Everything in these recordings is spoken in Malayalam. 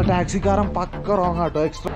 ടാക്സിക്കാരൻ പക്ക റോങ് ആട്ടോ എക്സ്ട്രാ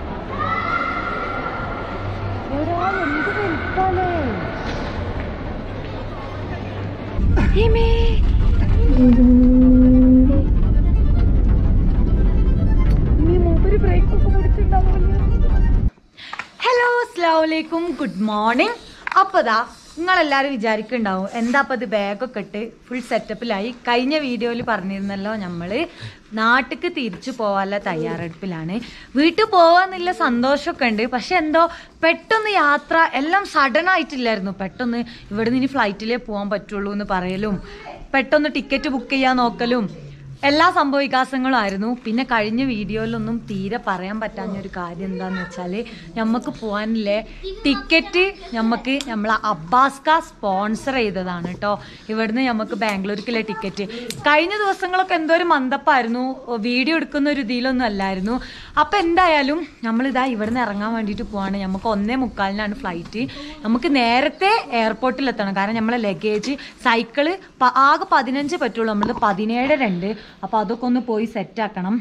ഹലോ അസ്ലാമലൈക്കും ഗുഡ് മോർണിംഗ് അപ്പോൾ ദാ നിങ്ങളെല്ലാവരും വിചാരിക്കുന്നുണ്ടാവും എന്താ അപ്പോൾ ഇത് ബാഗൊക്കെ ഇട്ട് ഫുൾ സെറ്റപ്പിലായി കഴിഞ്ഞ വീഡിയോയിൽ പറഞ്ഞിരുന്നല്ലോ നമ്മൾ നാട്ടിക്ക് തിരിച്ചു പോകാനുള്ള തയ്യാറെടുപ്പിലാണ് വീട്ടിൽ പോകാന്നുള്ള സന്തോഷമൊക്കെ ഉണ്ട് പക്ഷെ എന്തോ പെട്ടെന്ന് യാത്ര എല്ലാം സഡൻ ആയിട്ടില്ലായിരുന്നു പെട്ടെന്ന് ഇവിടുന്ന് ഇനി ഫ്ലൈറ്റിലേ പോകാൻ പറ്റുള്ളൂ എന്ന് പറയലും പെട്ടെന്ന് ടിക്കറ്റ് ബുക്ക് ചെയ്യാൻ നോക്കലും എല്ലാ സംഭവവികാസങ്ങളും ആയിരുന്നു പിന്നെ കഴിഞ്ഞ വീഡിയോയിലൊന്നും തീരെ പറയാൻ പറ്റാഞ്ഞ ഒരു കാര്യം എന്താന്ന് വെച്ചാല് നമുക്ക് പോകാനില്ലേ ടിക്കറ്റ് നമുക്ക് നമ്മളെ അബ്ബാസ്ക സ്പോൺസർ ചെയ്തതാണ് കേട്ടോ ഇവിടുന്ന് നമുക്ക് ബാംഗ്ലൂർക്കുള്ള ടിക്കറ്റ് കഴിഞ്ഞ ദിവസങ്ങളൊക്കെ എന്തോ ഒരു മന്ദപ്പായിരുന്നു വീഡിയോ എടുക്കുന്ന ഒരു ഇതിലൊന്നും അല്ലായിരുന്നു അപ്പൊ എന്തായാലും നമ്മളിതാ ഇവിടുന്ന് ഇറങ്ങാൻ വേണ്ടിയിട്ട് പോവാണ് നമുക്ക് ഒന്നേ മുക്കാലിനാണ് ഫ്ലൈറ്റ് നമുക്ക് നേരത്തെ എയർപോർട്ടിൽ എത്തണം കാരണം നമ്മളെ ലഗേജ് സൈക്കിള് പ- ആകെ പതിനഞ്ച് പറ്റുള്ളൂ നമ്മളത് പതിനേഴ് രണ്ട് അപ്പൊ അതൊക്കെ ഒന്ന് പോയി സെറ്റ് ആക്കണം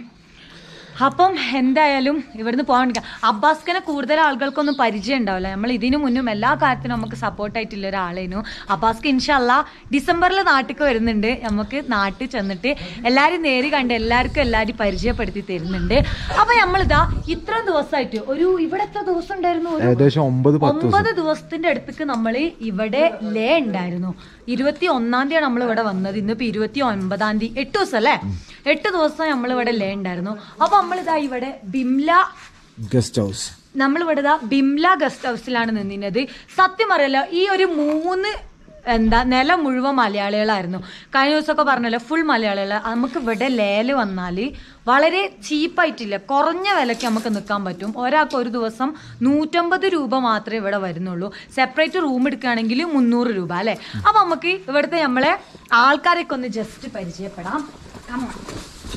അപ്പം എന്തായാലും ഇവിടുന്ന് പോകാൻ വേണ്ടി അബ്ബാസ്കനെ കൂടുതൽ ആളുകൾക്കൊന്നും പരിചയം ഉണ്ടാവില്ല നമ്മൾ ഇതിനു മുന്നും എല്ലാ കാര്യത്തിനും നമുക്ക് സപ്പോർട്ടായിട്ടുള്ള ഒരാളേനു അബ്ബാസ്ക്ക് ഇൻഷല്ല ഡിസംബറിൽ നാട്ടിലേക്ക് വരുന്നുണ്ട് നമുക്ക് നാട്ടിൽ ചെന്നിട്ട് എല്ലാവരും നേരി കണ്ട് എല്ലാവർക്കും എല്ലാവരും പരിചയപ്പെടുത്തി തരുന്നുണ്ട് അപ്പൊ നമ്മളിതാ ഇത്ര ദിവസമായിട്ട് ഒരു ഇവിടെ എത്ര ദിവസം ഉണ്ടായിരുന്നു ഒരു ഏകദേശം ഒമ്പത് പത്ത് ഒമ്പത് ദിവസത്തിന്റെ അടുത്തേക്ക് നമ്മൾ ഇവിടെ ലേ ഉണ്ടായിരുന്നു ഇരുപത്തി ഒന്നാം തീയതി നമ്മൾ ഇവിടെ വന്നത് ഇന്നിപ്പോ ഇരുപത്തി ഒൻപതാം തീയതി എട്ട് ദിവസം അല്ലേ എട്ട് ദിവസം നമ്മൾ ഇവിടെ ലേ ഉണ്ടായിരുന്നു അപ്പൊ നമ്മളിതാ ഇവിടെ ബിംല ഗസ്റ്റ് ഹൗസ് നമ്മളിവിടെ ഇതാ ബിംല ഗസ്റ്റ് ഹൗസിലാണ് നിന്നിരുന്നത് സത്യം പറയല്ലോ ഈ ഒരു മൂന്ന് എന്താ നില മുഴുവൻ മലയാളികളായിരുന്നു കഴിഞ്ഞ ദിവസമൊക്കെ പറഞ്ഞല്ലോ ഫുൾ മലയാളികൾ നമുക്ക് ഇവിടെ ലേല് വന്നാൽ വളരെ ചീപ്പായിട്ടില്ല കുറഞ്ഞ വിലയ്ക്ക് നമുക്ക് നിൽക്കാൻ പറ്റും ഒരാൾക്ക് ഒരു ദിവസം നൂറ്റമ്പത് രൂപ മാത്രമേ ഇവിടെ വരുന്നുള്ളൂ സെപ്പറേറ്റ് റൂം എടുക്കുകയാണെങ്കിൽ മുന്നൂറ് രൂപ അല്ലേ അപ്പൊ നമുക്ക് ഇവിടുത്തെ നമ്മളെ ആൾക്കാരൊക്കെ ഒന്ന് ജസ്റ്റ് പരിചയപ്പെടാം Come on.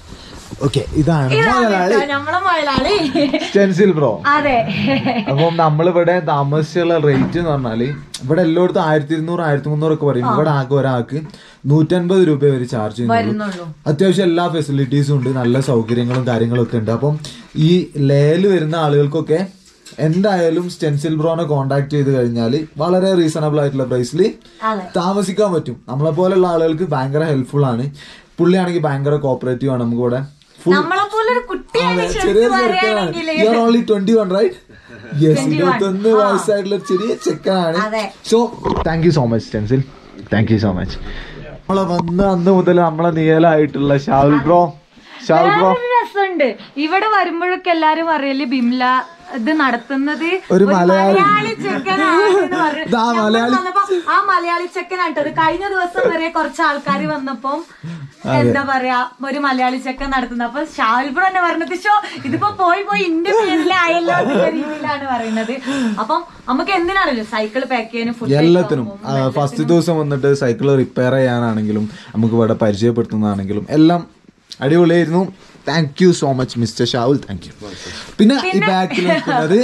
ഓക്കെ ഇതാണ് ഇതാണ് മലയാളി കേട്ടോ നമ്മളെ മലയാളി സ്റ്റെൻസിൽ ബ്രോ അതെ അപ്പം നമ്മളിവിടെ താമസിച്ചുള്ള റേറ്റ് എന്ന് പറഞ്ഞാല് ഇവിടെ എല്ലായിടത്തും ആയിരത്തി ഇരുന്നൂറ് ആയിരത്തി മുന്നൂറ് ഒക്കെ പറയും ഇവിടെ ആകെ ഒരാൾക്ക് നൂറ്റൻപത് രൂപ വരെ ചാർജ് ചെയ്യുന്നുള്ളൂ വരുന്നുള്ളൂ അത്യാവശ്യം എല്ലാ ഫെസിലിറ്റീസും ഉണ്ട് നല്ല സൗകര്യങ്ങളും കാര്യങ്ങളും ഒക്കെ ഉണ്ട് അപ്പം ഈ ലേല് വരുന്ന ആളുകൾക്കൊക്കെ എന്തായാലും സ്റ്റെൻസിൽ ബ്രോനെ കോണ്ടാക്ട് ചെയ്ത് കഴിഞ്ഞാൽ വളരെ റീസണബിൾ ആയിട്ടുള്ള പ്രൈസിൽ അതെ താമസിക്കാൻ പറ്റും നമ്മളെ പോലെയുള്ള ആളുകൾക്ക് ഭയങ്കര ഹെൽപ്ഫുൾ ആണ് പുള്ളിയാണെങ്കിൽ ഭയങ്കര കോപ്പറേറ്റീവ് ആണ് നമുക്ക് ഇവിടെ ഫുൾ നമ്മളെ പോലെ ഒരു കുട്ടിയാണ് ചെറിയ ശരിക്കും ചെറുക്കനാണ് പറയുകയാണെങ്കിൽ you are only twenty one right yes ഇരുപത്തൊന്ന് വയസ്സായിട്ടുള്ള ഒരു ചെറിയ ചെക്കനാണ് അതെ. So thank you so much Stencil thank you so much നമ്മളെ വന്ന അന്ന് മുതൽ നമ്മളെ നിയലായിട്ടുള്ള ഷാവുൽ ബ്രോ ഷാവുൽ ബ്രോ വേറൊരു രസമുണ്ട് ഇവിടെ വരുമ്പോഴൊക്കെ എല്ലാരും പറയല് ബിംല ഇത് നടത്തുന്നത് ഒരു മലയാളി. ചെക്കനാണെന്ന് പറഞ്ഞു. ഇതാ ഞങ്ങൾ മലയാളി. വന്നപ്പോ ആ മലയാളി ചെക്കനായിട്ടത് കഴിഞ്ഞ ദിവസം വരെ കുറച്ച് ആൾക്കാർ വന്നപ്പം എന്താ പറയാ ഒരു മലയാളി ചെക്കൻ നടത്തുന്നത് അപ്പൊ ഷാൽബ്രോ തന്നെ പറഞ്ഞത് ഷോ ഇതിപ്പോ പോയി പോയി ഇന്റെ പേരിലായല്ലോ എന്നുള്ള രീതിയിലാണ് പറയുന്നത് അപ്പം നമുക്ക് എന്തിനാണല്ലോ സൈക്കിൾ പാക്ക് ചെയ്യാനും ഫുഡ് എല്ലാത്തിനും ഫസ്റ്റ് ദിവസം വന്നിട്ട് സൈക്കിൾ റിപ്പയർ ചെയ്യാനാണെങ്കിലും നമുക്ക് ഇവിടെ പരിചയപ്പെടുത്തുന്നതാണെങ്കിലും എല്ലാം അടിപൊളിയായിരുന്നു thank you so much mister Shaul thank you പിന്നെ ഈ ബാക്കിൽ നിൽക്കുന്നത്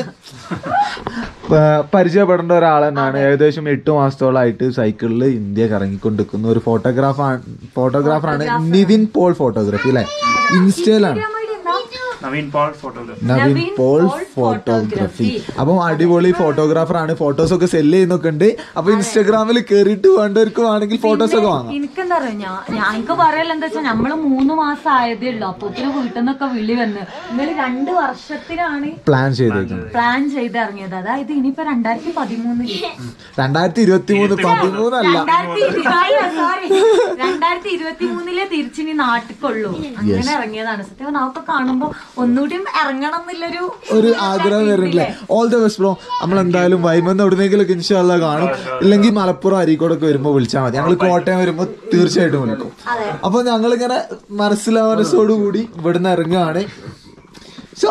പ- പരിചയപ്പെടേണ്ട ഒരാൾ തന്നെയാണ് ഏകദേശം എട്ട് മാസത്തോളമായിട്ട് സൈക്കിളിൽ ഇന്ത്യ കറങ്ങിക്കൊണ്ടിരിക്കുന്ന ഒരു ഫോട്ടോഗ്രാഫാണ് ഫോട്ടോഗ്രാഫറാണ് നിവിൻ പോൾ ഫോട്ടോഗ്രാഫി അല്ലെ ഇൻസ്റ്റയിലാണ് നവീൻ പോൾ ഫോട്ടോഗ്രാഫി നവീൻ നവീൻ പോൾ പോൾ ഫോട്ടോഗ്രാഫി അപ്പം അടിപൊളി ഫോട്ടോഗ്രാഫർ ആണ് ഫോട്ടോസ് ഒക്കെ സെല് ചെയ്യുന്നൊക്കെ ഉണ്ട് അപ്പൊ ഇൻസ്റ്റാഗ്രാമിൽ കേറിയിട്ട് വേണ്ടവർക്ക് വേണമെങ്കിൽ ഫോട്ടോസ് ഒക്കെ വാങ്ങാം എനിക്കെന്താ പറയാ ഞാൻ ഞങ്ങൾക്ക് പറയല എന്താ വെച്ചാൽ നമ്മള് മൂന്ന് മാസം ആയതേ ഉള്ളൂ അപ്പൊത്തിന് വീട്ടിൽ നിന്നൊക്കെ വിളി വന്ന് എന്നാലും രണ്ട് വർഷത്തിനാണ് പ്ലാൻ ചെയ്തേക്കുന്നത് പ്ലാൻ ചെയ്ത് ഇറങ്ങിയത് അതായത് ഇനിയിപ്പോ രണ്ടായിരത്തി പതിമൂന്നില് രണ്ടായിരത്തി ഇരുപത്തി മൂന്ന് പതിമൂന്നല്ല സോറി രണ്ടായിരത്തി ഇരുപത്തി മൂന്നിലെ തിരിച്ചിനി നാട്ടിക്കുള്ളൂ അങ്ങനെ ഇറങ്ങിയതാണ് സത്യം പറഞ്ഞാൽ അതൊക്കെ കാണുമ്പോ ഒന്നുകൂടിയും ഇറങ്ങണം എന്നുള്ളൊരു ഒരു ആഗ്രഹം വരുന്നില്ലേ ഓൾ ദ ബെസ്റ്റ് ബ്രോ നമ്മൾ എന്തായാലും വൈമെന്ന് എവിടുന്നെങ്കിലൊക്കെ ഇൻഷാല്ല കാണും ഇല്ലെങ്കിൽ മലപ്പുറം അരീക്കോടൊക്കെ വരുമ്പോ വിളിച്ചാൽ മതി ഞങ്ങൾ കോട്ടയം വരുമ്പോ തീർച്ചയായിട്ടും വിളിക്കും അപ്പൊ ഞങ്ങളിങ്ങനെ മനസ്സിലാവനസോടു കൂടി ഇവിടുന്ന് ഇറങ്ങുകയാണ് സോ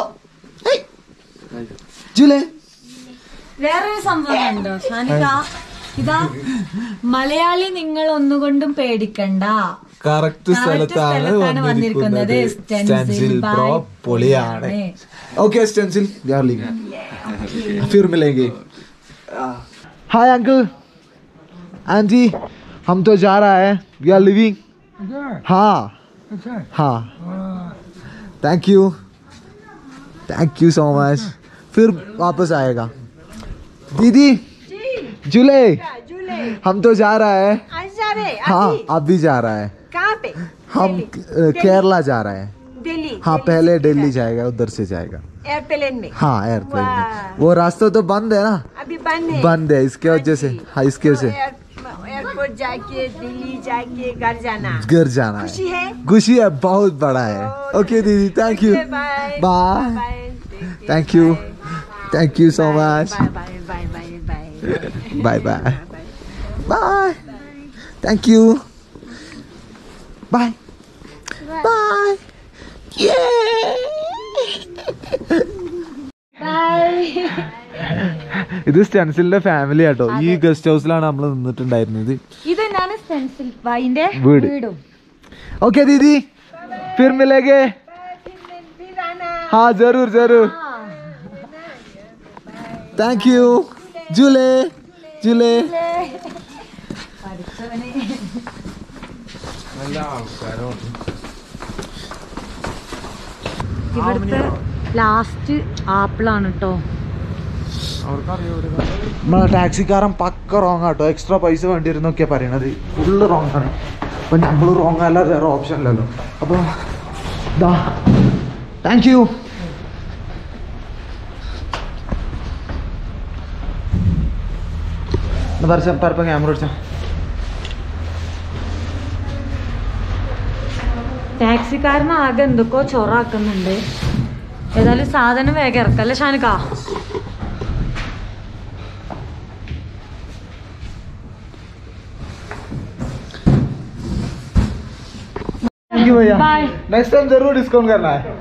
ജൂലൈ വേറൊരു സംഭവം ഉണ്ടോ ഷാനിക ഇതാ മലയാളി നിങ്ങൾ ഒന്നുകൊണ്ടും പേടിക്കണ്ട കറക്റ്റ് സ്ഥലത്താണ് സ്ഥലത്താണ് വന്നിരിക്കുന്നത് വന്നിരിക്കുന്നത്. സ്റ്റെൻസിൽ സ്റ്റെൻസിൽ ബ്രോ by പൊളിയാണ് പൊളിയാണ്. Okay Stencil we are leaving फिर मिलेंगे हाय अंकल आंटी हम तो जा रहा है वी आर लिविंग हाँ हाँ thank you thank you so much फिर वापस आएगा दीदी जुले हम तो जा रहा है आज जा रहे हाँ अब भी जा रहा है कहाँ पे हम अ, केरला जा रहे हैं दिल्ली हाँ पहले दिल्ली जाएगा उधर से जाएगा एयरप्लेन में हाँ एयरप्लेन में वाह। वो रास्ता तो बंद है ना अभी बंद है बंद है इसके वजह से हाँ इसकी वजह से एयर- एयरपोर्ट जाके दिल्ली जाके घर जाना घर जाना खुशी है है खुशी है बहुत बड़ा है ओके दीदी thank you bye bye thank you thank you so much bye bye bye bye bye bye bye bye thank you bye bye ഇത് സ്റ്റെൻസിലിന്റെ ഫാമിലി ആട്ടോ ഈ ഗസ്റ്റ് ഹൗസിലാണ് നമ്മൾ നിന്നിട്ടുണ്ടായിരുന്നത് ഇതെന്നാണ് സ്റ്റെൻസിൽ വൈൻ്റെ വീട്. വീടും ओके दीदी फिर मिलेंगे हाँ जरूर जरूर थैंक यू जुले जुले ഇവിടുത്തെ ലാസ്റ്റ് ആപ്പിളാണ് കേട്ടോ നമ്മളെ ടാക്സിക്കാരൻ പക്ക റോങ് ആട്ടോ എക്സ്ട്രാ പൈസ വേണ്ടി വരുന്നൊക്കെ പറയണത് ഫുള്ള് റോങ് ആണ് അപ്പൊ നമ്മൾ റോങ് അല്ലാതെ വേറെ ഓപ്ഷൻ ഇല്ലല്ലോ അപ്പൊ ദാ താങ്ക് യു പരസ്യം പരപ്പം ക്യാമറ അടിച്ച ടാക്സിക്കാരൻ ആകെ എന്തൊക്കെയോ ചൊറാക്കുന്നുണ്ട് ഏതായാലും സാധനം വേഗം ഇറക്കല്ലേ ഷാനിക്ക थैंक यू भैया बाय नेक्स्ट टाइम जरूर डिस्काउंट करना है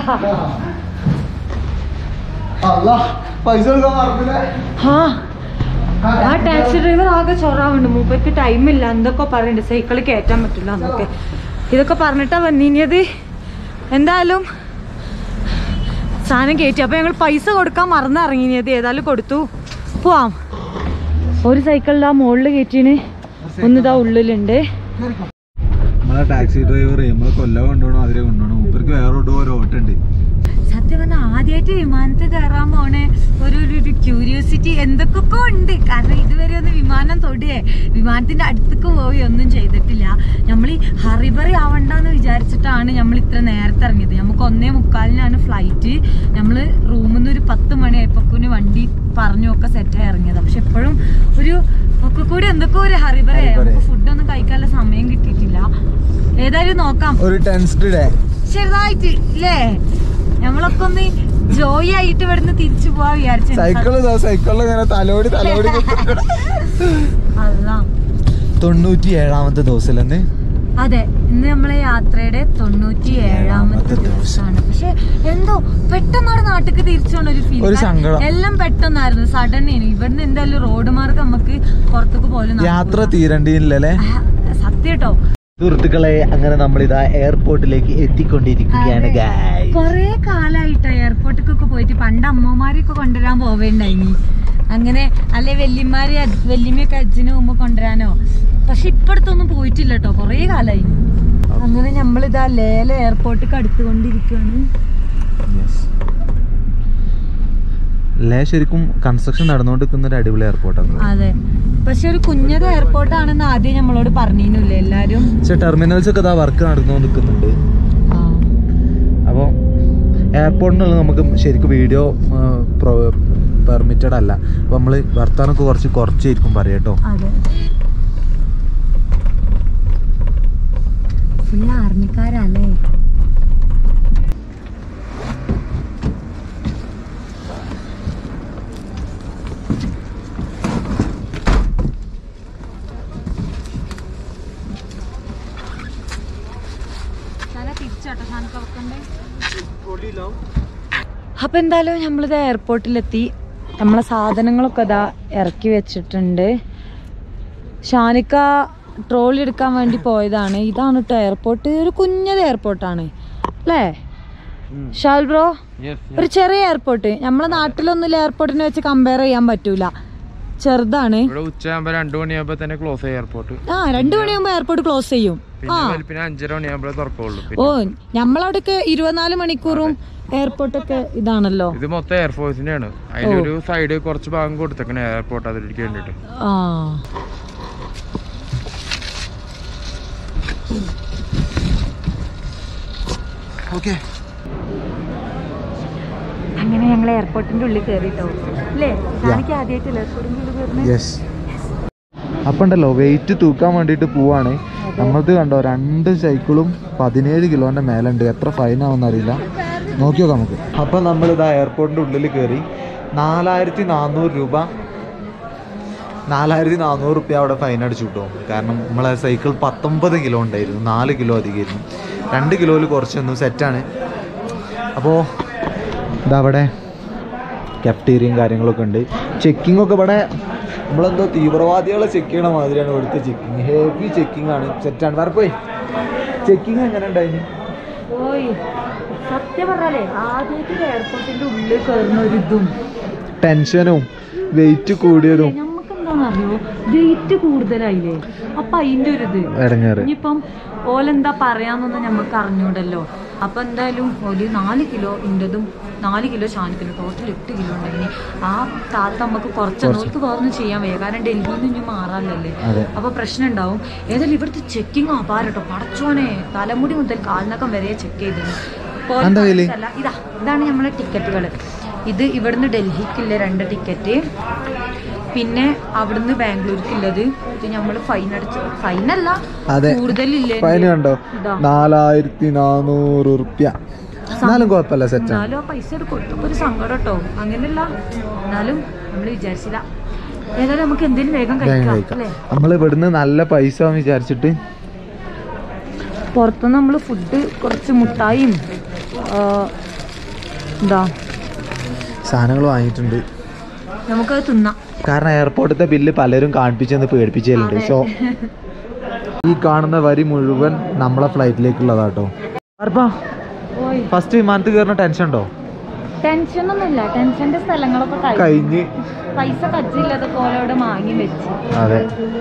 अल्लाह पैसे का मार ആ ആ ടാക്സി ഡ്രൈവർ ആകെ ചൊറാവുണ്ട് മൂപ്പർക്ക് ടൈമില്ല എന്തൊക്കെ പറയുന്നുണ്ട് സൈക്കിൾ കയറ്റാൻ പറ്റില്ല എന്നൊക്കെ ഇതൊക്കെ പറഞ്ഞിട്ടാ വന്നിനിയത് എന്തായാലും സാധനം കയറ്റി അപ്പൊ ഞങ്ങൾ പൈസ കൊടുക്കാൻ മറന്നിറങ്ങിയത് ഏതായാലും കൊടുത്തു പോവാം ഒരു സൈക്കിളിൽ ആ മുകളിൽ കയറ്റീന് ഒന്നിതാ ഉള്ളിലുണ്ട് നമ്മളെ ടാക്സി ഡ്രൈവർ നമ്മളെ കൊല്ല കൊണ്ടുപോകണം അതിലെ കൊണ്ടുപോകണം മൂപ്പർക്ക് വേറെ ഒരു ഓട്ടുണ്ട് സത്യം പറഞ്ഞാൽ ആദ്യമായിട്ട് വിമാനത്തിൽ കയറാൻ പോണേ ഒരു ഒരു- ഒരു ക്യൂരിയോസിറ്റി എന്തൊക്കെ ഉണ്ട് കാരണം ഇതുവരെ ഒന്ന് വിമാനം തൊടുകയെ വിമാനത്തിന്റെ അടുത്തേക്ക് പോയി ഒന്നും ചെയ്തിട്ടില്ല നമ്മൾ ഈ ഹറിബറി ആവണ്ടെന്ന് വിചാരിച്ചിട്ടാണ് നമ്മൾ ഇത്ര നേരത്തെ ഇറങ്ങിയത് നമുക്ക് ഒന്നേ മുക്കാലിനാണ് ഫ്ലൈറ്റ് നമ്മൾ റൂമിൽ നിന്ന് ഒരു പത്ത് മണിയായപ്പോക്കിന് വണ്ടി പറഞ്ഞു ഒക്കെ സെറ്റായി ഇറങ്ങിയത് പക്ഷെ എപ്പോഴും ഒരു ഒക്കെ കൂടി എന്തൊക്കെ ഒരു ഹറിബറി ഹറിബറി. നമുക്ക് ഫുഡൊന്നും കഴിക്കാനുള്ള സമയം കിട്ടിയിട്ടില്ല ഏതായാലും നോക്കാം ഒരു ടെൻസ്ഡ് ഡേ ചെറുതായിട്ട് ഇല്ലേ നമ്മളൊക്കെ ഒന്ന് ജോയി ആയിട്ട് ഇവിടുന്ന് തിരിച്ചു പോവാ വിചാരിച്ചു സൈക്കിള് സൈക്കിളിൽ ഇങ്ങനെ തലോടി തലോടി അല്ല തൊണ്ണൂറ്റി ഏഴാമത്തെ ദിവസത്തിലെന്ന് അതെ ഇന്ന് നമ്മളെ യാത്രയുടെ തൊണ്ണൂറ്റി ഏഴാമത്തെ ദിവസമാണ് പക്ഷെ എന്തോ പെട്ടെന്നാണ് നാട്ടിക്ക് തിരിച്ചോണ്ട് ഒരു ഫീൽ ഒരു സങ്കടം. എല്ലാം പെട്ടെന്നായിരുന്നു സഡൻ ഇവിടുന്ന് എന്തായാലും റോഡ് മാർഗം നമുക്ക് പുറത്തേക്ക് പോലും യാത്ര തീരണ്ടിയില്ലല്ലേ സത്യം കേട്ടോ സുഹൃത്തുക്കളെ അങ്ങനെ നമ്മളിതാ എയർപോർട്ടിലേക്ക് എത്തിക്കൊണ്ടിരിക്കുകയാണ് guys. കൊറേ കാലായിട്ട് എയർപോർട്ടിക്കൊക്കെ പോയിട്ട് പണ്ട് അമ്മമാരെയൊക്കെ കൊണ്ടുവരാൻ പോവേണ്ടായിനി അങ്ങനെ അല്ലെ വല്യമാരെ വല്യമ്മയൊക്കെ അച്ഛന് മുമ്പ് കൊണ്ടുവരാനോ പക്ഷെ ഇപ്പടുത്തൊന്നും പോയിട്ടില്ല കേട്ടോ കൊറേ കാലായി അങ്ങനെ നമ്മളിതാ ലേല എയർപോർട്ടിക്ക് അടുത്തുകൊണ്ടിരിക്കുകയാണ് Yes. ലേ ശരിക്കും കൺസ്ട്രക്ഷൻ നടന്നുകൊണ്ടിരിക്കുന്ന ഒരു അടിപൊളി എയർപോർട്ടാണ് അതെ പക്ഷെ ഒരു കുഞ്ഞത് എയർപോർട്ടാണെന്ന് ആദ്യം നമ്മളോട് പറഞ്ഞിരുന്നില്ലേ എല്ലാരും പക്ഷെ ടെർമിനൽസ് ഒക്കെ ഇതാ വർക്ക് നടന്നുകൊണ്ടിരിക്കുന്നുണ്ട് ആ. അപ്പോൾ എയർപോർട്ടിനുള്ള നമുക്ക് ശരിക്കും വീഡിയോ പെർമിറ്റഡ് അല്ല അപ്പോൾ നമ്മൾ വർത്താനൊക്കെ കുറച്ച് കുറച്ചായിരിക്കും പറയാം കേട്ടോ അതെ ഫുള്ള് ആർമിക്കാരല്ലേ അപ്പൊ എന്തായാലും നമ്മളിത് എയർപോർട്ടിലെത്തി നമ്മളെ സാധനങ്ങളൊക്കെ ഇതാ ഇറക്കി വെച്ചിട്ടുണ്ട് ഷാനിക്ക ട്രോളി എടുക്കാൻ വേണ്ടി പോയതാണ് ഇതാണ് കേട്ടോ എയർപോർട്ട് ഒരു കുഞ്ഞത് എയർപോർട്ടാണ് അല്ലേ ഷാൽ ബ്രോ ഒരു ചെറിയ എയർപോർട്ട് നമ്മളെ നാട്ടിലൊന്നും എയർപോർട്ടിനെ വെച്ച് കമ്പയർ ചെയ്യാൻ പറ്റൂല ചെറുതാണ് ഇവിടെ ഉച്ചയാകുമ്പോ രണ്ടു മണിയാകുമ്പോ തന്നെ ക്ലോസ് ആയി എയർപോർട്ട് ആ രണ്ടു മണിയാകുമ്പോ എയർപോർട്ട് ക്ലോസ് ചെയ്യും പിന്നെ വെളുപ്പിന് അഞ്ചര മണിയാകുമ്പോഴേ തുറക്കുള്ളൂ ഓ പിന്നെ നമ്മളവിടെയൊക്കെ ഇരുപത്തിനാല് മണിക്കൂറും എയർപോർട്ടൊക്കെ ഇതാണല്ലോ ഇത് മൊത്തം എയർഫോഴ്സിന്റെ ആണ് അതിലൊരു സൈഡ് കുറച്ച് ഭാഗം കൊടുത്തേക്കണേ എയർപോർട്ട് അതിലേക്ക് വേണ്ടിട്ട് ആ ഓക്കെ അങ്ങനെ ഞങ്ങൾ എയർപോർട്ടിന്റെ ഉള്ളിൽ കയറിട്ടോ അല്ലേ എനിക്ക് ആദ്യമായിട്ടല്ലേ എയർപോർട്ടിന്റെ ഉള്ളിൽ കയറുന്നത് യെസ് അപ്പം ഉണ്ടല്ലോ വെയിറ്റ് തൂക്കാൻ വേണ്ടിയിട്ട് പോവാണ് നമ്മളത് കണ്ടോ രണ്ട് സൈക്കിളും പതിനേഴ് കിലോന്റെ മേലുണ്ട് എത്ര ഫൈൻ ആവുമെന്ന് അറിയില്ല നോക്കി നോക്കാം നമുക്ക് അപ്പം നമ്മൾ ഇതാ എയർപോർട്ടിന്റെ ഉള്ളിൽ കയറി നാലായിരത്തി നാനൂറ് രൂപ നാലായിരത്തി നാനൂറ് റുപ്യ അവിടെ ഫൈൻ അടിച്ചു കിട്ടും കാരണം നമ്മളെ സൈക്കിൾ പത്തൊമ്പത് കിലോ ഉണ്ടായിരുന്നു നാല് കിലോ അധികമായിരുന്നു രണ്ട് കിലോയിൽ കുറച്ചൊന്നും സെറ്റാണ് അപ്പോൾ ഇതവിടെ കഫ്റ്റീരിയയും കാര്യങ്ങളൊക്കെ ഉണ്ട് ചെക്കിംഗ് ഒക്കെ ഇവിടെ നമ്മളെന്തോ തീവ്രവാദികളെ ചെക്ക് ചെയ്യണ മാതിരിയാണ് ഇവിടുത്തെ ചെക്കിങ് ഹെവി ചെക്കിംഗ് ആണ് സെറ്റാണ് വേറെ പോയി ചെക്കിങ് എങ്ങനെ ഉണ്ടായിന് ഓയ് സത്യം പറഞ്ഞാലേ ആദ്യമായിട്ട് എയർപോർട്ടിന്റെ ഉള്ളിൽ കയറുന്ന ഒരു ഇതും ടെൻഷനും വെയിറ്റ് കൂടിയതും നമുക്ക് എന്താണെന്നറിയോ വെയിറ്റ് കൂടുതലായില്ലേ അപ്പൊ അതിന്റെ ഒരു ഇത് ഇടങ്ങേറ് ഇനിയിപ്പം ഓലെന്താ പറയാന്നൊന്നും നമുക്ക് അറിഞ്ഞൂടല്ലോ അപ്പൊ എന്തായാലും ഒരു നാല് കിലോ ഇൻ്റെതും നാല് കിലോ ഷാനിക്കിന് ടോട്ടൽ എട്ട് കിലോ ഉണ്ടെങ്കിൽ ആ താത്ത നമുക്ക് കുറച്ച് നോക്ക് വേറൊന്നും ചെയ്യാൻ വയ്യ കാരണം ഡൽഹിയിൽ നിന്ന് ഇനി മാറാനല്ലേ അതെ. അപ്പൊ പ്രശ്നം ഉണ്ടാവും ഏതായാലും ഇവിടുത്തെ ചെക്കിങ് ആപാരട്ടോ പടച്ചോനെ തലമുടി മുതൽ കാൽനക്കം വരെ ചെക്ക് ചെയ്തിരുന്നു എന്താ വില? അല്ല ഇതാ ഇതാണ് നമ്മളെ ടിക്കറ്റുകൾ ഇത് ഇവിടുന്ന് ഡൽഹിക്കുള്ള രണ്ട് ടിക്കറ്റ് പിന്നെ അവിടുന്ന് ബാംഗ്ലൂർക്കുള്ളത് ഇത് നമ്മൾ ഫൈൻ അടിച്ചു ഫൈനല്ല അതെ. കൂടുതലില്ലേ ഫൈൻ കണ്ടോ ഇതാ. നാലായിരത്തി നാനൂറ് റുപ്യ എന്നാലും കുഴപ്പമില്ല സെറ്റാണ് എന്നാലും ആ പൈസ എടുത്ത് കൊടുത്തപ്പോ ഒരു സങ്കടം കേട്ടോ അങ്ങനെയല്ല എന്നാലും നമ്മൾ വിചാരിച്ചില്ല ഏതായാലും നമുക്ക് എന്തെങ്കിലും വേഗം വേഗം കഴിക്കാം കഴിക്കാം അല്ലേ നമ്മൾ ഇവിടുന്ന് നല്ല പൈസ ആവും വിചാരിച്ചിട്ട് പുറത്തുനിന്ന് നമ്മൾ ഫുഡ് കുറച്ച് മുട്ടായും ആ, എന്താ സാധനങ്ങൾ വാങ്ങിയിട്ടുണ്ട് നമുക്കത് തിന്നാം കാരണം എയർപോർട്ടിലത്തെ ബില്ല് പലരും കാണിപ്പിച്ചെന്ന് പേടിപ്പിച്ചിട്ടുണ്ട് സോ ഈ കാണുന്ന വരി മുഴുവൻ നമ്മളെ ഫ്ലൈറ്റിലേക്കുള്ളതാട്ടോ ഓയ് ഫസ്റ്റ് വിമാനത്തിൽ കയറുന്ന ടെൻഷൻ ഉണ്ടോ ടെൻഷനൊന്നുമില്ല ടെൻഷന്റെ സ്ഥലങ്ങളൊക്കെ കഴിഞ്ഞു കഴിഞ്ഞ് പൈസ കജ്ജില്ലാതെ പോലെ അവിടെ വാങ്ങി വെച്ച് അതെ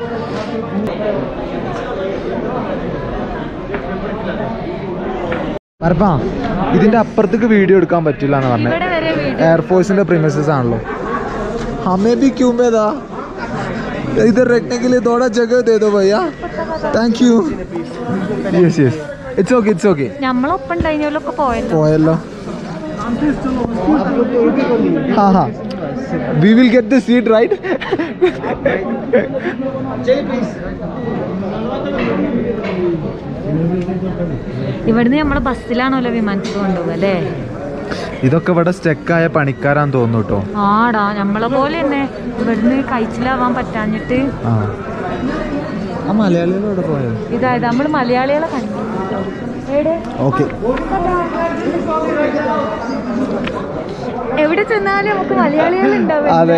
പറപ്പാ ഇതിന്റെ അപ്പുറത്തേക്ക് വീഡിയോ എടുക്കാൻ പറ്റില്ല എന്ന് പറഞ്ഞത് ഇവിടെ വരെ വീട് एयरफोर्स प्रीमिसेस आन लो हमें भी क्यों में था इधर रखने के लिए थोड़ा जगह दे दो भैया thank you yes yes it's okay it's okay നമ്മളൊപ്പം ഉണ്ടായിരുന്നവരൊക്കെ പോയല്ലോ പോയല്ലോ हाँ हाँ we will get the seat right ഇവിടുന്ന് നമ്മളെ ബസ്സിലാണല്ലോ വിമാനത്തിൽ കൊണ്ടുപോകുക അല്ലേ ഇതൊക്കെ ഇവിടെ സ്റ്റെക്കായ പണിക്കാരാന്ന് തോന്നുന്നു കേട്ടോ ആടാ നമ്മളെ പോലെ തന്നെ ഇവിടുന്ന് കഴിച്ചിലാവാൻ പറ്റാഞ്ഞിട്ട് ആ ആ മലയാളികളോട് പോയത് ഇതായത് നമ്മൾ മലയാളികളെ കണ്ടു എവിടെ? ഓക്കെ എവിടെ ചെന്നാലും നമുക്ക് മലയാളികൾ ഉണ്ടാവും അതെ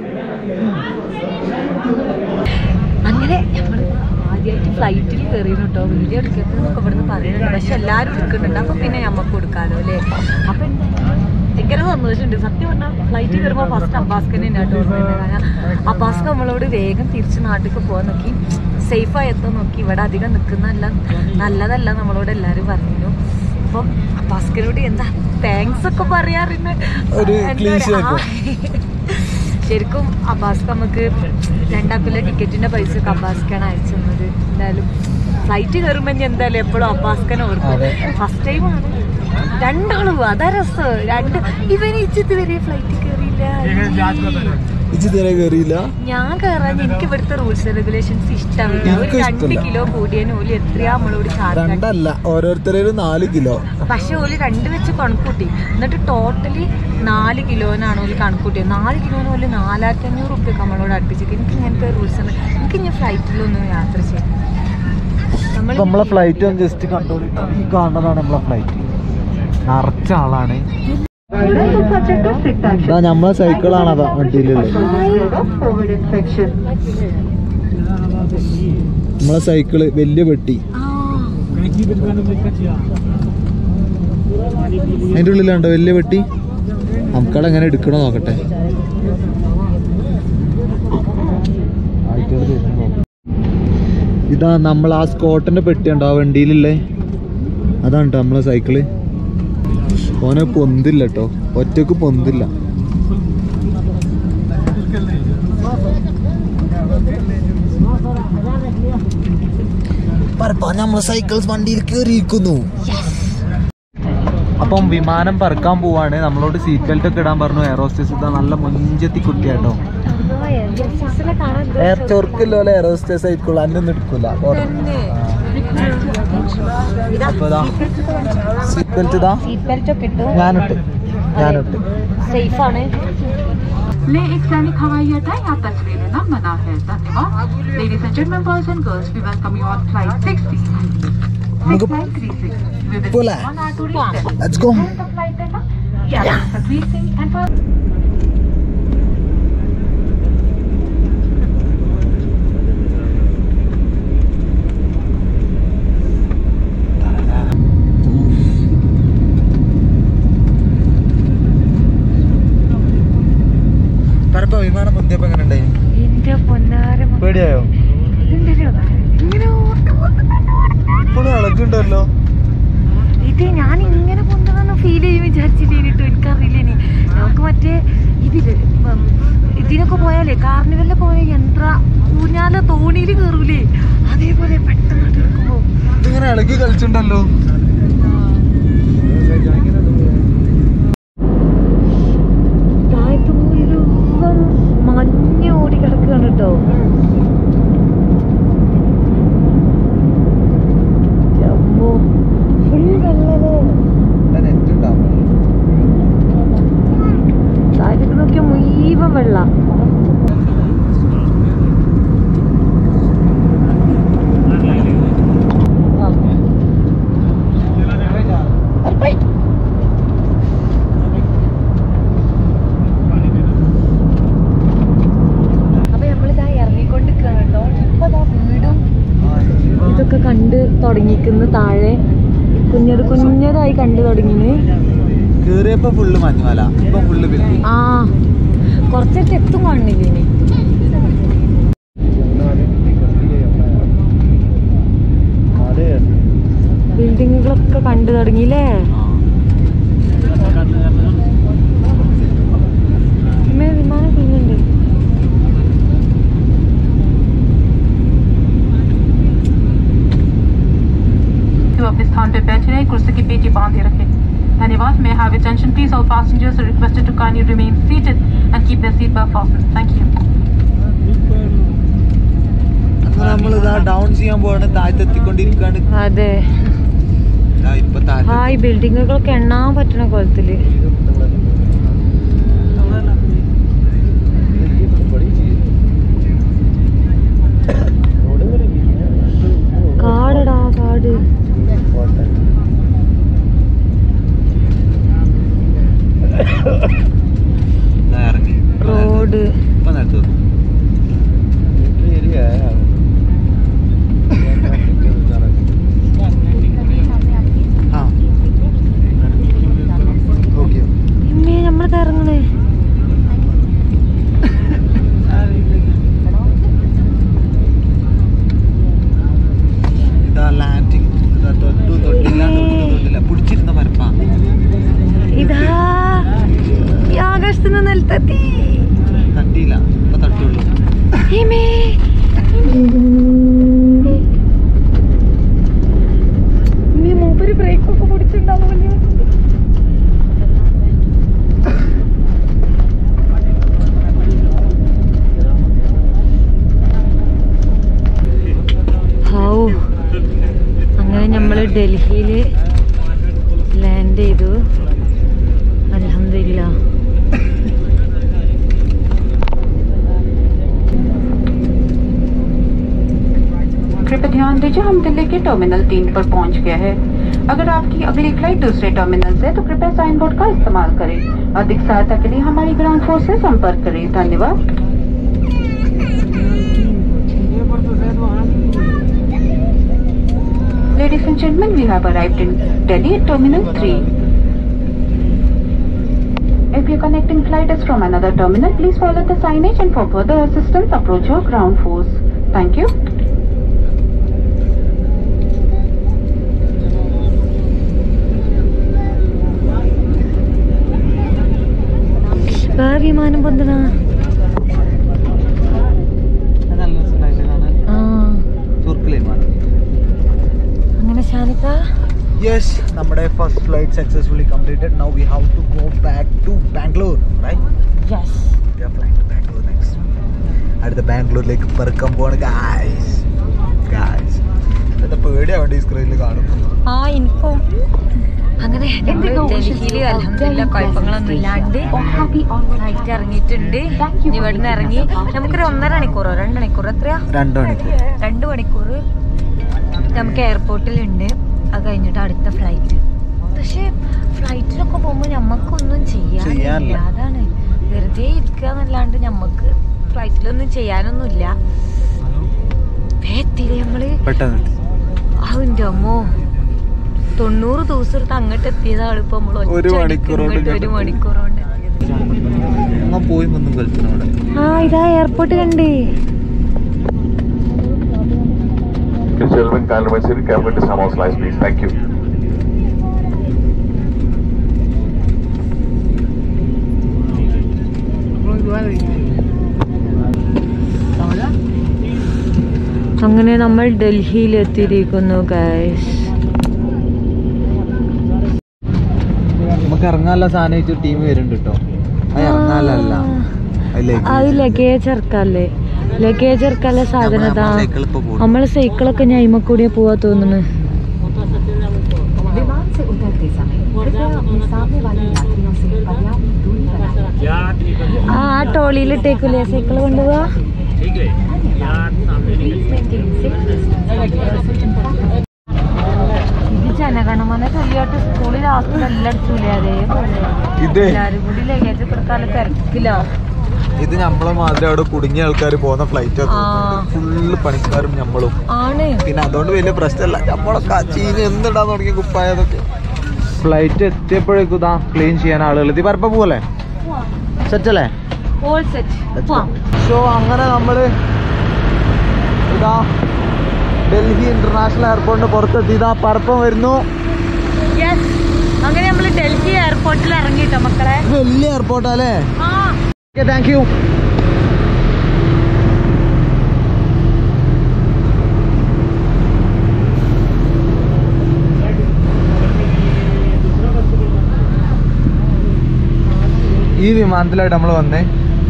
അങ്ങനെ നമ്മൾ ആദ്യമായിട്ട് ഫ്ലൈറ്റിൽ കയറിയിരുന്നു കേട്ടോ വീഡിയോ എടുക്കരുതെന്നൊക്കെ ഇവിടുന്ന് പറയുന്നുണ്ട് പക്ഷെ എല്ലാവരും എടുക്കുന്നുണ്ട് അപ്പൊ പിന്നെ നമുക്ക് കൊടുക്കാലോ അല്ലേ അപ്പൊ ഭയങ്കര സന്തോഷമുണ്ട് സത്യം പറഞ്ഞാൽ ഫ്ലൈറ്റിൽ കയറുമ്പോൾ ഫസ്റ്റ് അബ്ബാസ്കനെ കേട്ടോ ഓർമ്മയുണ്ട് കാരണം അബ്ബാസ്ക നമ്മളോട് വേഗം തിരിച്ച് നാട്ടിലേക്ക് പോകാൻ നോക്കി സേഫായി എത്താൻ നോക്കി ഇവിടെ അധികം നിൽക്കുന്നതല്ല നല്ലതല്ല നമ്മളോട് എല്ലാവരും പറഞ്ഞു അപ്പം അബ്ബാസ്കനോട് എന്താ താങ്ക്സ് ഒക്കെ പറയാറുണ്ട് ഒരു എന്താ cliche പറയാ, ആ, ശരിക്കും അബ്ബാസ് നമുക്ക് രണ്ടാക്കിലെ ടിക്കറ്റിന്റെ പൈസ ഒക്കെ അബ്ബാസ്ക്കാണ് അയച്ചു തന്നത് എന്തായാലും ഫ്ലൈറ്റ് കയറുമ്പോൾ ഞാൻ എന്തായാലും എപ്പോഴും അബ്ബാസ്ക്കനെ ഓർക്കും അതെ. ഫസ്റ്റ് ടൈം ആണ് രണ്ടാളും അതാ രസം രണ്ട് ഇവന് ഇച്ചിത്ത് വരെ ഫ്ലൈറ്റിൽ കയറിയില്ല ഇച്ച് തീരെ കയറിയില്ല ഞാൻ കയറാൻ എനിക്ക് ഇവിടുത്തെ റൂൾസ് റെഗുലേഷൻസ് ഇഷ്ടമില്ല ഒരു എനിക്കും രണ്ട് ഇഷ്ടമില്ല. കിലോ കൂടിയതിന് ഓല് എത്രയാ നമ്മളോട് ചാർജ് രണ്ടല്ല ഓരോരുത്തരും നാല് കിലോ പക്ഷെ ഓല് രണ്ട് വെച്ച് കണക്കൂട്ടി എന്നിട്ട് ടോട്ടലി നാല് കിലോനാണ് ഓല് കണക്കൂട്ടിയത് നാല് കിലോന് ഓല് നാലായിരത്തി അഞ്ഞൂറ് റുപ്യ നമ്മളോട് അടുപ്പിച്ചേക്ക് എനിക്ക് ഇങ്ങനത്തെ റൂൾസ് ഉണ്ട് എനിക്ക് ഇനി ഫ്ലൈറ്റിലൊന്നും യാത്ര ചെയ്യാം നമ്മൾ ഇപ്പൊ നമ്മളെ ഫ്ലൈറ്റ് ഒന്ന് ജസ്റ്റ് കണ്ടോളിട്ടോ ഈ കാണുന്നതാണ് നമ്മളെ ഫ്ലൈറ്റ് നിറച്ച ആളാണ് ഇതാ നമ്മളെ സൈക്കിളാണ് അതാ വണ്ടിയിലുള്ളത് നമ്മളെ സൈക്കിള് വലിയ പെട്ടി അതിന്റെ ഉള്ളിലുണ്ടോ വലിയ പെട്ടി നമുക്കവിടെ എങ്ങനെ എടുക്കണോ നോക്കട്ടെ ഇതാ നമ്മൾ ആ സ്കോട്ടിന്റെ പെട്ടി ഉണ്ടോ ആ വണ്ടിയിലുള്ളേ അതാണ് കേട്ടോ നമ്മളെ സൈക്കിള് ഓനെ പൊന്തില്ല കേട്ടോ ഒറ്റക്ക് പൊന്തില്ല നമ്മളെ സൈക്കിൾസ് വണ്ടിയിൽ കയറിയിരിക്കുന്നു അപ്പം വിമാനം പറക്കാൻ പോവാണ് നമ്മളോട് സീറ്റ് ബെൽറ്റ് ഒക്കെ ഇടാൻ പറഞ്ഞു എയർ ഹോസ്റ്റേഴ്സ് ഇതാ നല്ല മുഞ്ചത്തി കുട്ടിയാട്ടോ എയർ ചൊർക്കില്ലോ എയർ ഹോസ്റ്റേഴ്സ് ആയിരിക്കുള്ളൂ അന്നൊന്നും എടുക്കൂല അപ്പൊ ഇതാ സീറ്റ് ബെൽറ്റ് ഇതാ സീറ്റ് ബെൽറ്റ് ഒക്കെ ഇട്ടു ഞാനിട്ട് ഞാനിട്ട് സേഫ് ആണ് ले एक सैनिक हवाई अड्डा या तस्वीर लेना मना है धन्यवाद ladies and gentleman boys and girls we welcome you on flight 60 നമുക്ക് फ्लाइट 36 we will പോലെ one hour to reach there. Let's go the flight data Captain Satveer Singh and for പരപ്പ വിമാനം പൊന്തിയപ്പോ എങ്ങനെ ഉണ്ടായി എന്റെ പൊന്നാരം പേടിയായോ ഇങ്ങനെ ഇപ്പോഴും ഇളകുണ്ടല്ലോ ഇത് ഞാൻ ഇങ്ങനെ കൊണ്ടുവന്ന് ഫീൽ ചെയ്യും വിചാരിച്ചില്ലേനിട്ടോ എനിക്കറിയില്ല ഇനി നമുക്ക് മറ്റേ ഇതില് ഉം, ഇതിനൊക്കെ പോയാലേ കാർണിവലിൽ പോയ യന്ത്ര ഊഞ്ഞാല തോണിയിൽ കയറൂലേ അതേപോലെ പെട്ടെന്ന് എടുക്കുമ്പോ ഇതിങ്ങനെ ഇളകി കളിച്ചിട്ടുണ്ടല്ലോ താഴത്ത് മുഴുവൻ മഞ്ഞ് ഓടി കിടക്കുകയാണ് കേട്ടോ ജമ്മു ഫുൾ വെള്ളമേ നെറ്റ് ഉണ്ടാവും താഴത്തേക്ക് നോക്കിയാൽ മുഴുവൻ വെള്ളം അപ്പൊ നമ്മളിതാ ഇറങ്ങിക്കൊണ്ടിരിക്കുകയാണ് കേട്ടോ ഇപ്പൊ ദാ വീടും ഇതൊക്കെ കണ്ട് തുടങ്ങിക്കുന്നു താഴെ കുഞ്ഞത് കുഞ്ഞതായി കണ്ടു തുടങ്ങിന് കേറിയപ്പോ ഫുള്ള് മഞ്ഞുമല ഇപ്പൊ ഫുള്ള് ബിൽഡിംഗ് ആ കുറച്ചൊക്കെ എത്തും കാണില്ല ഇനി ബിൽഡിങ്ങുകളൊക്കെ കണ്ടു തുടങ്ങിയില്ലേ അമ്മേ, വിമാനം കുഞ്ഞുണ്ട് to अपने स्थान पर बैठे रहे कुर्सी की पेटी बांधे रखे धन्यवाद may I have attention please all passengers are requested to kindly remain seated and keep their seat belt fastened thank you നമ്മൾ ഇതാ ഡൗൺ ചെയ്യാൻ പോവാണ് താഴത്തെത്തിക്കൊണ്ടിരിക്കാണ് അതെ ഇതാ ഇപ്പൊ താഴെ ഹായ് ബിൽഡിങ്ങുകളൊക്കെ എണ്ണാൻ പറ്റണ കോലത്തില് കാടടാ കാട് ഇതാ ഇറങ്ങി റോഡ് ഇപ്പൊ നേരത്തെ ആ ഓക്കെ ഇമ്മേ നമ്മളിത് ഇറങ്ങണേ ഇതാ ലാൻഡിങ് ഇതാ തൊട്ടു തൊട്ടില്ല തൊട്ടു തൊട്ടില്ല പിടിച്ചിരുന്ന പരപ്പാ ഇതാ ഈ ആകാശത്ത് നിന്ന് നിലത്തെത്തി തട്ടിയില്ല ഇപ്പൊ തട്ടുള്ളൂ ഇമ്മേ ഇമ്മേ മൂപ്പര് ബ്രേക്കൊക്കെ പിടിച്ചിട്ടുണ്ടാവുമല്ലോ ഹൗ അങ്ങനെ നമ്മൾ ഡൽഹിയിൽ ലാൻഡ് ചെയ്തു അലഹമില്ല कृपया ध्यान दीजिए हम दिल्ली के टर्मिनल तीन पर पहुंच गए हैं अगर आपकी अगली फ्लाइट दूसरे टर्मिनल से तो कृपया साइन बोर्ड का इस्तेमाल करें अधिक सहायता के लिए हमारी ग्राउंड फोर्स से संपर्क करें धन्यवाद Ladies and gentlemen, we have arrived in Delhi at Terminal 3. If your connecting flight is from another terminal, please follow the signage and for further assistance approach your ground force. Thank you. വേറെ വിമാനം പൊന്തണ ആ അങ്ങനെ ഷാനിക്ക യെസ് നമ്മുടെ first flight successfully completed now we have to go back to Bangalore right yes We are flying to Bangalore next. അടുത്ത ബാംഗ്ലൂരിലേക്ക് പെറുക്കാൻ പോവാണ് ഗായ്സ് ഗായ്സ് എന്താ പേടിയാവേണ്ട ഈ സ്ക്രീനിൽ കാണുമ്പോൾ ആ എനിക്കും അങ്ങനെ ഡൽഹിയിൽ അലഹമില്ല കുഴപ്പങ്ങളൊന്നും ഇല്ലാണ്ട് ഫ്ലൈറ്റ് ഇറങ്ങിയിട്ടുണ്ട് ഇനി ഇവിടുന്ന് ഇറങ്ങി നമുക്കൊരു ഒന്നര മണിക്കൂറോ രണ്ട് മണിക്കൂർ എത്രയാ രണ്ട് മണിക്കൂർ രണ്ട് മണിക്കൂർ നമുക്ക് എയർപോർട്ടിലുണ്ട് അത് കഴിഞ്ഞിട്ട് അടുത്ത ഫ്ലൈറ്റ് പക്ഷെ ഫ്ലൈറ്റിലൊക്കെ പോകുമ്പോൾ ഞമ്മക്കൊന്നും ചെയ്യാനില്ല ചെയ്യാനില്ല. അതാണ് വെറുതെ ഇരിക്കുക എന്നല്ലാണ്ട് ഞമ്മക്ക് ഫ്ലൈറ്റിലൊന്നും ചെയ്യാനൊന്നുമില്ല എത്തിയില്ലേ നമ്മള് പെട്ടെന്ന് അതിന്റെ അമ്മോ തൊണ്ണൂറ് ദിവസം എടുത്ത് അങ്ങോട്ട് എത്തിയതാണ് ഇപ്പൊ നമ്മൾ ഒരു മണിക്കൂർ കൊണ്ട് ഒരു മണിക്കൂർ കൊണ്ട് എത്തിയത് അങ്ങ് പോയി വന്നും കളിക്കണം അവിടെ ആ ഇതാ എയർപോർട്ട് കണ്ടേ Gentlemen, kind of sit careful to some slice, please. Thank you. അങ്ങനെ നമ്മൾ ഡൽഹിയിൽ എത്തിയിരിക്കുന്നു ഗൈസ് നമുക്ക് ഇറങ്ങാനുള്ള സാധനം ടീം വരുന്നുണ്ട് കേട്ടോ അത് ഇറങ്ങാനല്ല അത് ലഗേജ് ഇറക്കല്ലേ ലഗേജ് ഇറക്കാനുള്ള സാധനം ഇതാ സൈക്കിൾ ഇപ്പൊ പോകും നമ്മളെ സൈക്കിളൊക്കെ ഞാൻ ഇമ്മക്കൂടിയാ പോവാ തോന്നുന്നു विमान से उतरते समय कृपया अपने सामने वाले यात्रियों से पर्याप्त दूरी बनाए ആ ആ ടോളിയിലിട്ടേക്കൂലേ സൈക്കിൾ കൊണ്ടുപോവാ ഇത് ജനഗണമന ചൊല്ലിയോട്ട് സ്കൂളിൽ ലാസ്റ്റ് എല്ലടിച്ചൂലേ അതേപോലെ ഇത് എല്ലാരും കൂടി ലഗേജ് കൊടുക്കാതെ തിരക്കില്ല ഇത് നമ്മളെ മാതിരി അവിടെ കുടുങ്ങിയ ആൾക്കാർ പോകുന്ന ഫ്ലൈറ്റ് ആ. ഫുള്ള് പണിക്കാരും നമ്മളും ആണ് പിന്നെ അതുകൊണ്ട് വലിയ പ്രശ്നമല്ല നമ്മളൊക്കെ ചീനി എന്തിടാൻ തുടങ്ങിയ കുപ്പായതൊക്കെ ഫ്ലൈറ്റ് എത്തിയപ്പോഴേക്കും ഇതാ ക്ലീൻ ചെയ്യാൻ ആളുകൾ എത്തി പരപ്പ പോലെ സെറ്റ് അല്ലേ ഓൾ സെറ്റ് പോവാം സോ അങ്ങനെ നമ്മള് ഇതാ ഡൽഹി ഇന്റർനാഷണൽ എയർപോർട്ടിന് പുറത്തെത്തി ഇതാ പരപ്പം വരുന്നു യെസ് അങ്ങനെ നമ്മൾ ഡൽഹി എയർപോർട്ടിൽ ഇറങ്ങിട്ടോ മക്കളെ വലിയ എയർപോർട്ടാ അല്ലേ ആ താങ്ക് യു ഈ വിമാനത്തിലായിട്ട് നമ്മൾ വന്നേ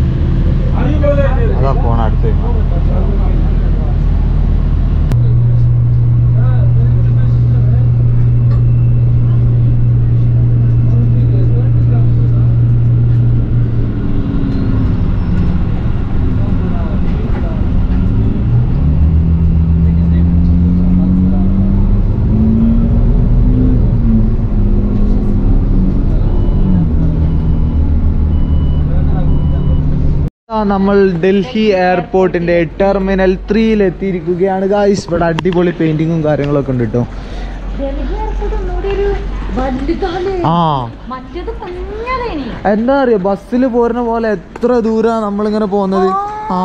അതാ പോണ അടുത്ത വിമാനം ആ, നമ്മൾ ഡൽഹി എയർപോർട്ടിന്റെ ടെർമിനൽ ത്രീയിൽ എത്തിയിരിക്കുകയാണ് ഗായ്സ് ഇവിടെ അടിപൊളി പെയിന്റിങ്ങും കാര്യങ്ങളൊക്കെ ഉണ്ട് കേട്ടോ ഡൽഹി എയർപോർട്ട് ഒന്നുകൂടി ഒരു വലുതാണ് ആ മറ്റേത് കുഞ്ഞതേനി എന്താ അറിയോ ബസ്സിൽ പോരുന്ന പോലെ എത്ര ദൂരാ നമ്മളിങ്ങനെ പോകുന്നത് ആ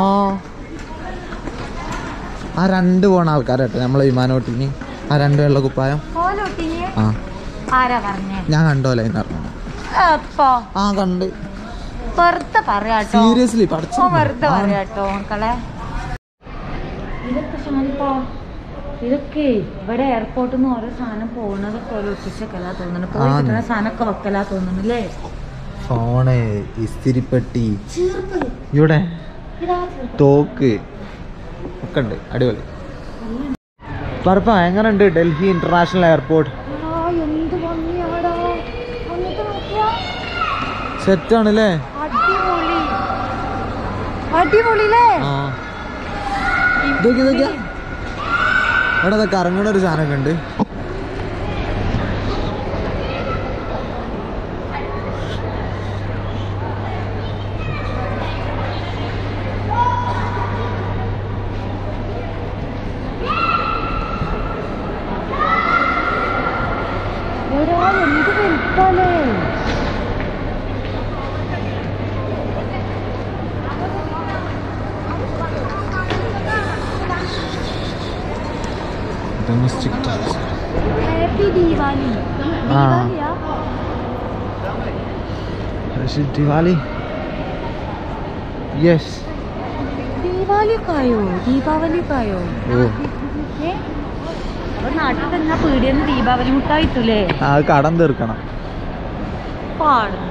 ആ രണ്ട് പോണ ആൾക്കാരട്ടെ നമ്മളെ വിമാനോട്ടിന് ആ രണ്ട് വെള്ള കുപ്പായം ഓലോട്ടിനി ആ ആരാ പറഞ്ഞേ ഞാൻ കണ്ടോലെ അതിനകത്ത് അപ്പൊ ആ കണ്ട് വെറുതെ പറയാട്ടോ സീരിയസ്ലി ഓ, പഠിച്ചു വെറുതെ പറയാട്ടോ മക്കളെ ഇതൊക്കെ ഷാനിപ്പാ ഇതൊക്കെ ഇവിടെ എയർപോർട്ടിൽ നിന്ന് ഓരോ സാധനം പോകുന്നതൊക്കെ ഓരോ ഒട്ടിച്ചൊക്കെല്ലാ തോന്നുന്നു പോയി ആന്ന്. കിട്ടുന്ന സാധനമൊക്കെ വെക്കലാ തോന്നുന്നു അല്ലേ ഫോണ് ഇസ്തിരിപ്പെട്ടി ഇവിടെ തോക്ക് ഒക്കെ ഉണ്ട് അടിപൊളി പറപ്പ എങ്ങനെ ഉണ്ട് ഡൽഹി ഇന്റർനാഷണൽ എയർപോർട്ട് എന്ത് ഭംഗിയാടാ അങ്ങോട്ട് നോക്കിയാ സെറ്റ് ആണല്ലേ അടിപൊളി അടിപൊളിയില്ലേ ആ ഇതൊക്കെ ഇതൊക്കെ ഇവിടെ അതൊക്കെ ഇറങ്ങണ ഒരു സാധനമൊക്കെ ഉണ്ട് എടാ എന്ത് വലിപ്പാലേ ഡൊമസ്റ്റിക് ഹാപ്പി ദീപാവലി ആ. ദീപാവലിയാ ദിവാലി യെസ് ദീപാവലിക്കായോ ദീപാവലിക്കായോ ഓ ഏ ഒരു നാട്ടിൽ തന്നെ പീടിയെന്ന് ദീപാവലി മുട്ടായിട്ടില്ലേ ആ അത് കടം തീർക്കണം പാടും